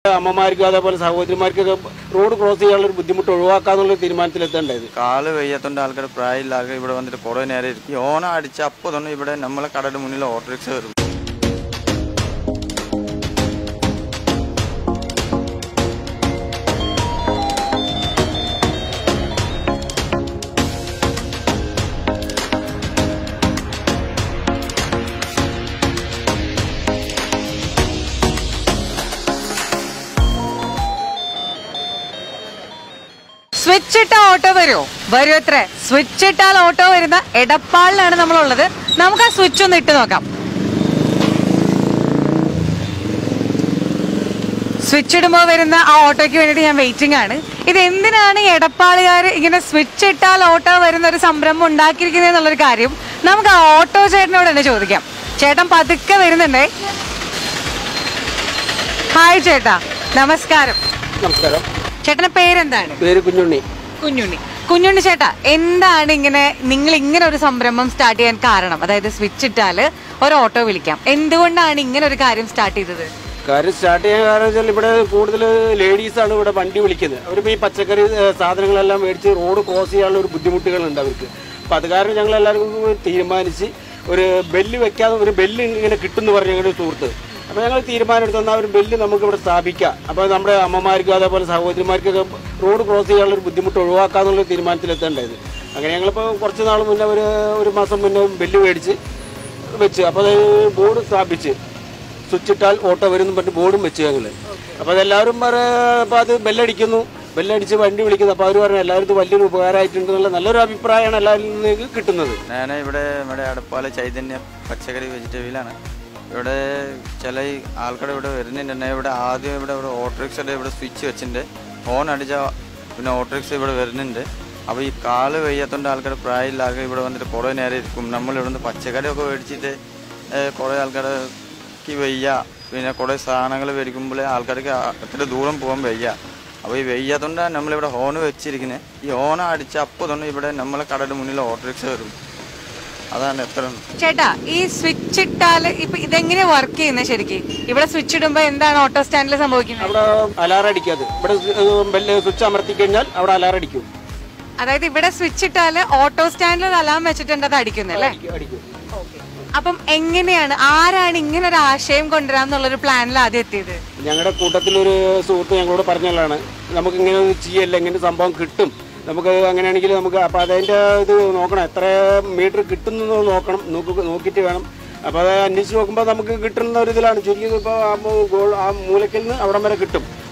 അമ്മമാർക്കും അതേപോലെ സഹോദരിമാർക്കൊക്കെ road cross ചെയ്യാനുള്ള ഒരു ബുദ്ധിമുട്ട് ഒഴിവാക്കാന്നുള്ള തീരുമാനത്തിലെത്തേണ്ടത് കാല് വയ്യാത്തോണ്ട് ആൾക്കാർ പ്രായമില്ല ആൾക്കാർ ഇവിടെ വന്നിട്ട് കുറേ നേരം ഇരിക്കും ഈ ഓണം അടിച്ച അപ്പോൾ തന്നെ ഇവിടെ നമ്മളെ കടയുടെ മുന്നിൽ ഓട്ടോറിക്ഷ വരും സ്വിച്ച് ഇട്ട ഓട്ടോ വരുമോ വരും എത്ര സ്വിച്ച് ഇട്ടാൽ ഓട്ടോ വരുന്ന എടപ്പാളിലാണ് നമ്മളുള്ളത് നമുക്ക് ആ സ്വിച്ച് ഒന്ന് ഇട്ട് നോക്കാം സ്വിച്ച് ഇടുമ്പോൾ വരുന്ന ആ ഓട്ടോയ്ക്ക് വേണ്ടിയിട്ട് ഞാൻ വെയിറ്റിംഗ് ആണ് ഇത് എന്തിനാണ് ഈ എടപ്പാളുകാർ ഇങ്ങനെ സ്വിച്ച് ഇട്ടാൽ ഓട്ടോ വരുന്ന ഒരു സംരംഭം ഉണ്ടാക്കിയിരിക്കുന്നത് എന്നുള്ളൊരു കാര്യം നമുക്ക് ആ ഓട്ടോ ചേട്ടനോട് തന്നെ ചോദിക്കാം ചേട്ടൻ പതുക്കെ വരുന്നുണ്ടേ ഹായ് ചേട്ടാ നമസ്കാരം നമസ്കാരം ചേട്ടന്റെ പേരെന്താണ് പേര് കുഞ്ഞുണ്ണി കുഞ്ഞുണ്ണി കുഞ്ഞുണ്ണി ചേട്ടാ എന്താണ് ഇങ്ങനെ നിങ്ങൾ ഇങ്ങനെ ഒരു സംരംഭം സ്റ്റാർട്ട് ചെയ്യാൻ കാരണം അതായത് സ്വിച്ച് ഇട്ടാല് ഒരു ഓട്ടോ വിളിക്കാം എന്തുകൊണ്ടാണ് ഇങ്ങനെ ഒരു കാര്യം സ്റ്റാർട്ട് ചെയ്തത് കാര്യം സ്റ്റാർട്ട് ചെയ്യാൻ കാരണം വെച്ചാൽ ഇവിടെ കൂടുതൽ ലേഡീസാണ് ഇവിടെ വണ്ടി വിളിക്കുന്നത് അവരിപ്പോൾ ഈ പച്ചക്കറി ഏ, സാധനങ്ങളെല്ലാം മേടിച്ച് റോഡ് ക്രോസ് ചെയ്യാനുള്ള ഒരു ബുദ്ധിമുട്ടുകളുണ്ട് അവർക്ക് അപ്പോൾ അത് കാരണം ഞങ്ങൾ എല്ലാവർക്കും കൂടി തീരുമാനിച്ച് ഒരു ബെല്ല് വെക്കാതെ ഒരു ബെല്ല് ഇങ്ങനെ കിട്ടുമെന്ന് പറഞ്ഞ ഞങ്ങളുടെ ഒരു സുഹൃത്ത് അപ്പോൾ ഞങ്ങൾ തീരുമാനം എടുത്തു തന്നാൽ ഒരു ബെല്ല് നമുക്ക് ഇവിടെ സ്ഥാപിക്കാം അപ്പോൾ നമ്മുടെ അമ്മമാർക്കും അതേപോലെ സഹോദരിമാർക്കൊക്കെ റോഡ് ക്രോസ് ചെയ്യാനുള്ള ഒരു ബുദ്ധിമുട്ട് ഒഴിവാക്കാന്നുള്ള തീരുമാനത്തിലെത്തേണ്ടത് അങ്ങനെ ഞങ്ങളിപ്പോൾ കുറച്ച് നാൾ മുന്നേ ഒരു ഒരു മാസം മുന്നേ ബെല്ല് മേടിച്ച് വെച്ച് അപ്പോൾ അത് ബോർഡ് സ്ഥാപിച്ച് സ്വിച്ച് ഇട്ടാൽ ഓട്ടോ വരുന്നു പറഞ്ഞ് ബോർഡും വെച്ച് ഞങ്ങൾ അപ്പോൾ അതെല്ലാവരും അപ്പോൾ അത് ബെല്ലടിക്കുന്നു ബെല്ലടിച്ച് വണ്ടി വിളിക്കുന്നു അപ്പോൾ അവർ പറഞ്ഞു എല്ലാവരും ഇത് വലിയൊരു ഉപകാരമായിട്ടുണ്ട് എന്നുള്ള നല്ലൊരു അഭിപ്രായമാണ് എല്ലാവരിൽ നിന്ന് കിട്ടുന്നത് ഞാൻ ഇവിടെ നമ്മുടെ അടപ്പാല ചൈതന്യ പച്ചക്കറി വെജിറ്റബിളാണ് ഇവിടെ ചില ഈ ആൾക്കാർ ഇവിടെ വരുന്നുണ്ട് എന്നെ ഇവിടെ ആദ്യം ഇവിടെ ഇവിടെ ഓട്ടോറിക്ഷയുടെ ഇവിടെ സ്വിച്ച് വെച്ചിട്ടുണ്ട് ഹോൺ അടിച്ച പിന്നെ ഓട്ടോറിക്ഷ ഇവിടെ വരുന്നുണ്ട് അപ്പോൾ ഈ കാല് വയ്യാത്തോണ്ട് ആൾക്കാർ പ്രായമില്ല ആൾക്കാർ ഇവിടെ വന്നിട്ട് കുറേ നേരം ഇരിക്കും നമ്മൾ ഇവിടെ നിന്ന് പച്ചക്കറിയൊക്കെ മേടിച്ചിട്ട് ഏഹ്, കുറേ ആൾക്കാർക്ക് വയ്യ പിന്നെ കുറേ സാധനങ്ങൾ മേടിക്കുമ്പോൾ ആൾക്കാർക്ക് ആ- എത്ര ദൂരം പോകാൻ വയ്യ അപ്പോൾ ഈ വയ്യാത്തോണ്ടാണ് നമ്മളിവിടെ ഹോൺ വെച്ചിരിക്കുന്നത് ഈ ഹോൺ അടിച്ച അപ്പോൾ തന്നെ ഇവിടെ നമ്മളെ കടയുടെ മുന്നിൽ ഓട്ടോറിക്ഷ വരും അതാണ് എത്ര ചേട്ടാ ഈ സ്വിച്ച് ഇട്ടാല് ഇപ്പൊ ഇതെങ്ങനെ വർക്ക് ചെയ്യുന്നത് ശരിക്കും ഇവിടെ സ്വിച്ച് ഇടുമ്പോ എന്താണ് ഓട്ടോ സ്റ്റാൻഡിൽ സംഭവിക്കുന്നത് അവിടെ അലാറം അടിക്കാതെ ഇവിടെ ബെല്ല് സ്വിച്ച് അമർത്തി കഴിഞ്ഞാൽ അവിടെ അലാറം അടിക്കും അതായത് ഇവിടെ സ്വിച്ച് ഇട്ടാല് ഓട്ടോ സ്റ്റാൻഡിൽ ഒരു അലാം വെച്ചിട്ടുണ്ട് അത് അടിക്കുന്നത് അല്ലേ അടിക്കും, അടിക്കും അപ്പം എങ്ങനെയാണ് ആരാണ് ഇങ്ങനെ ഒരു ആശയം കൊണ്ടുവരാന്നുള്ളൊരു പ്ലാനിൽ ആദ്യം എത്തിയത് ഞങ്ങളുടെ കൂട്ടത്തിലൊരു സുഹൃത്ത് ഞങ്ങളോട് പറഞ്ഞതാണ് നമുക്ക് ഇങ്ങനെ ഒരു ചെയ്യല്ല ഇങ്ങനെ ഒരു സംഭവം കിട്ടും നമുക്ക് അങ്ങനെയാണെങ്കിൽ നമുക്ക് അപ്പോൾ അതിൻ്റെ ഇത് നോക്കണം എത്ര മീറ്റർ കിട്ടുന്നത് നോക്കണം നോക്കി നോക്കിയിട്ട് വേണം അപ്പോൾ അത് അന്വേഷിച്ച് നോക്കുമ്പോൾ നമുക്ക് കിട്ടുന്ന ഒരു ഇതിലാണ് ചുരുങ്ങിയത് ഇപ്പോൾ ആ മൂ- ഗോൾ ആ മൂലക്കിൽ നിന്ന് അവിടം വരെ കിട്ടും